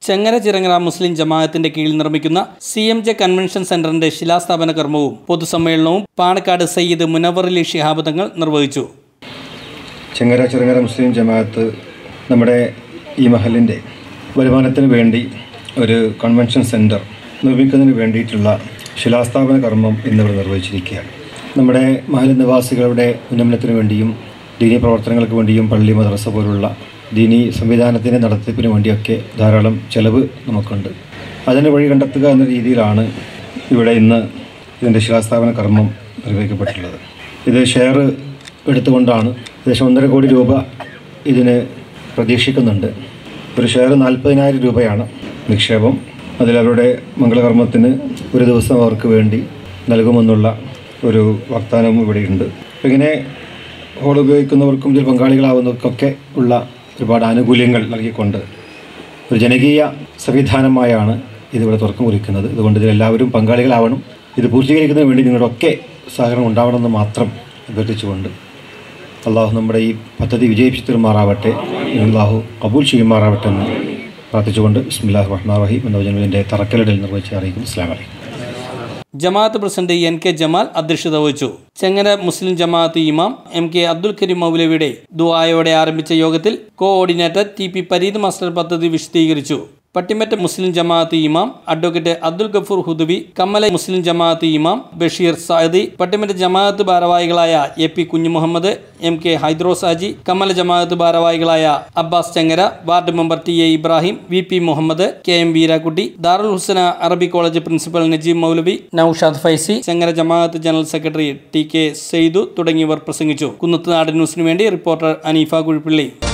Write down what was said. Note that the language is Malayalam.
ചെങ്ങര ചിറങ്ങര മുസ്ലിം ജമാഅത്തിന്റെ കീഴിൽ നിർമ്മിക്കുന്ന സി എം ജെ കൺവെൻഷൻ സെന്ററിന്റെ ശിലാസ്ഥാപന കർമ്മവും പൊതുസമ്മേളനവും പാണക്കാട് സയ്യിദ് മുനവറലി ശിഹാബ് തങ്ങൾ നിർവഹിച്ചു ചെങ്ങര ചെറുങ്ങര മുസ്ലിം ജമാഅത്ത് നമ്മുടെ ഈ മഹലിൻ്റെ വരുമാനത്തിന് വേണ്ടി ഒരു കൺവെൻഷൻ സെൻറ്റർ നിർമ്മിക്കുന്നതിന് വേണ്ടിയിട്ടുള്ള ശിലാസ്ഥാപന കർമ്മം ഇന്നിവിടെ നിർവഹിച്ചിരിക്കുകയാണ് നമ്മുടെ മഹൽ നിവാസികളുടെ ഉന്നമനത്തിന് വേണ്ടിയും ദീനീ പ്രവർത്തനങ്ങൾക്ക് വേണ്ടിയും പള്ളി മദ്രസ പോലുള്ള ദീനീ സംവിധാനത്തിൻ്റെ നടത്തിപ്പിന് വേണ്ടിയൊക്കെ ധാരാളം ചെലവ് നമുക്കുണ്ട് അതിന് വഴി കണ്ടെത്തുക എന്ന രീതിയിലാണ് ഇവിടെ ഇന്ന് ഇതിൻ്റെ ശിലാസ്ഥാപന കർമ്മം നിർവഹിക്കപ്പെട്ടിട്ടുള്ളത് ഇത് ഷെയർ എടുത്തുകൊണ്ടാണ് ഏകദേശം ഒന്നര കോടി രൂപ ഇതിന് പ്രതീക്ഷിക്കുന്നുണ്ട് ഒരു ഷെയർ നാൽപ്പതിനായിരം രൂപയാണ് നിക്ഷേപം അതിൽ അവരുടെ മംഗളകർമ്മത്തിന് ഒരു ദിവസം അവർക്ക് വേണ്ടി നൽകുമെന്നുള്ള ഒരു വാഗ്ദാനവും ഇവിടെയുണ്ട് ഇങ്ങനെ ഹോൾ ഉപയോഗിക്കുന്നവർക്കും ഇതിൽ പങ്കാളികളാവുന്നവർക്കൊക്കെ ഉള്ള ഒരുപാട് ആനുകൂല്യങ്ങൾ നൽകിക്കൊണ്ട് ഒരു ജനകീയ സംവിധാനമായാണ് ഇതിവിടെ തുറക്കം കുറിക്കുന്നത് അതുകൊണ്ട് ഇതിലെല്ലാവരും പങ്കാളികളാവണം ഇത് പൂർത്തീകരിക്കുന്നതിന് വേണ്ടി നിങ്ങളുടെയൊക്കെ സഹകരണം ഉണ്ടാവണമെന്ന് മാത്രം അഭ്യർത്ഥിച്ചുകൊണ്ട് അള്ളാഹു നമ്മുടെ ഈ പദ്ധതി വിജയിപ്പിച്ചു തരുമാറാവട്ടെ അള്ളാഹു കബൂൽ ചെയ്യുമാറാവട്ടെ എന്ന് പ്രാർത്ഥിച്ചുകൊണ്ട് ബിസ്മില്ലാഹ് റഹ്മാൻ റഹീം എന്ന വചനത്തിൻ്റെ തറക്കലിടൽ നിർവഹിച്ച് അറിയിക്കും അസ്ലാം വലൈക്കും ജമാഅത്ത് പ്രസിഡന്റ് എൻ കെ ജമാൽ അധ്യക്ഷത വഹിച്ചു ചെങ്ങര മുസ്ലിം ജമാഅത്ത് ഇമാം എം കെ അബ്ദുൽ കരീം മൗലവിയുടെ ദുആയോടെ ആരംഭിച്ച യോഗത്തിൽ coordinator T P Pareed master പദ്ധതി വിശദീകരിച്ചു പട്ടിമറ്റ മുസ്ലിം ജമാഅത്ത് ഇമാം അഡ്വക്കേറ്റ് അബ്ദുൽ ഗഫൂർ ഹുദവി കമ്മല മുസ്ലിം ജമാഅത്ത് ഇമാം ബഷീർ സായദി പട്ടിമറ്റ ജമാഅത്ത് ഭാരവാഹികളായ A P Kunjumuhammed M K Hydros Haji Kammala ജമാഅത്ത് ഭാരവാഹികളായ Abbas Chengara ward member T A Ibrahim V P Muhammed K M Veerakutty Darul Husna Arabi college principal Najeeb Moulavi Noushad Faizy Chengara ജമാഅത്ത് general secretary T K Seydu തുടങ്ങിയവർ പ്രസംഗിച്ചു കുന്നത്തുനാട് ന്യൂസിനു വേണ്ടി റിപ്പോർട്ടർ അനീഫ കുഴിപ്പിള്ളി